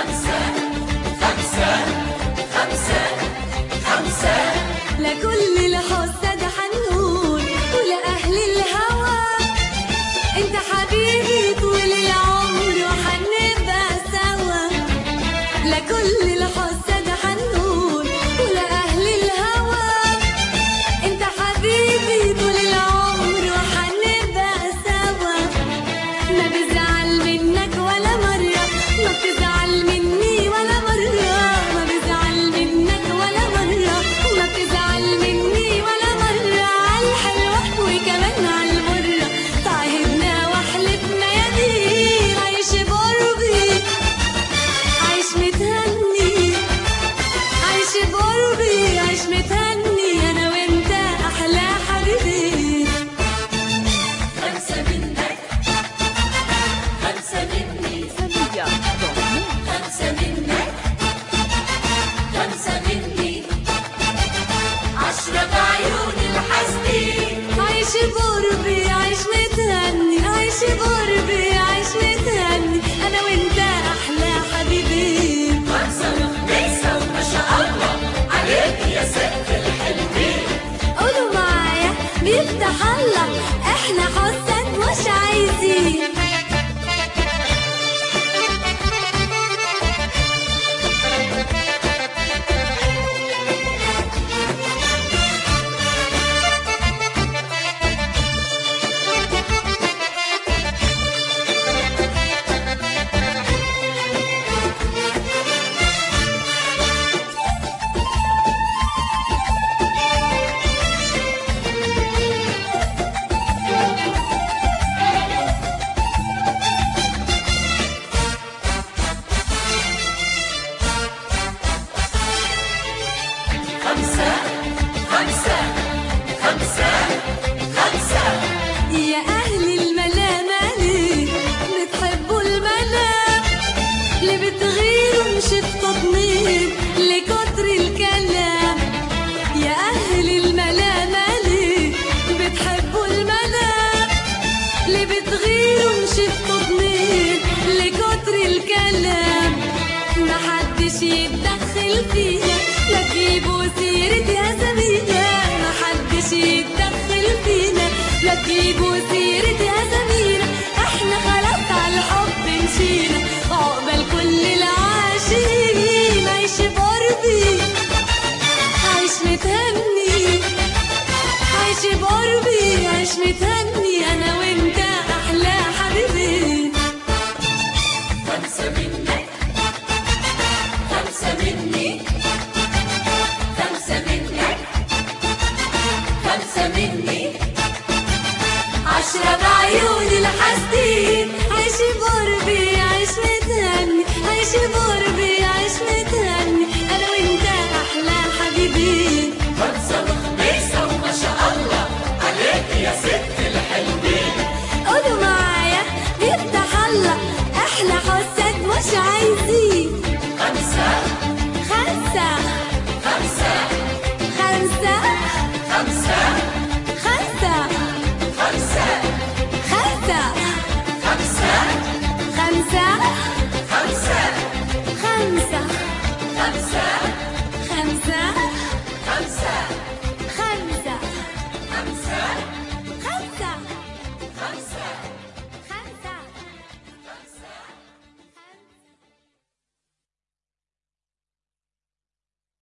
خمسة خمسة خمسة خمسة لكل الحسد حنقول ولأهل الهوى انت حبيبي طول العمر وحنبقى سوا لكل الحسد حنقول ولأهل الهوى انت حبيبي طول العمر وحنبقى سوا ما بزعل منك ولا مرة ما بتزعل مني ولا مرة ما بزعل منك ولا مرة ما بتزعل مني ولا مرة عالحلوة وكمان عالمرة تعهدنا وحلفنا يا دين عايش بقربي عايش متهني عايش بقربي عايش متهني انا وانت احلى حبيبي خمسة منك خمسة مني خمسة منك خمسة مني عشرة بعيون الحاسدين عايش بقربي عايش متهني عايش بقربي عايش متهني انا وانت احلى حبيبين خمسة وخميسة وما شاء الله عليك يا ست الحلوين قولوا معايا بيفتح الله احنا حسن مش عايزين خمسة خمسة خمسة خمسة يا اهل الملامة ليه بتحبوا الملام اللي بتغيروا مش التطنيب لكتر الكلام يا اهل الملامة ليه بتحبوا الملام اللي بتغيروا مش التطنيب لكتر الكلام محدش يتدخل فينا لا تجيبوا سيرة يا زميلة محدش يتدخل فينا لا تجيبوا سيرة يا زميلة احنا خلاص على الحب مشينا عقبال كل العاشقين عيش بقربي عايش متهني عايش بقربي عايش متهني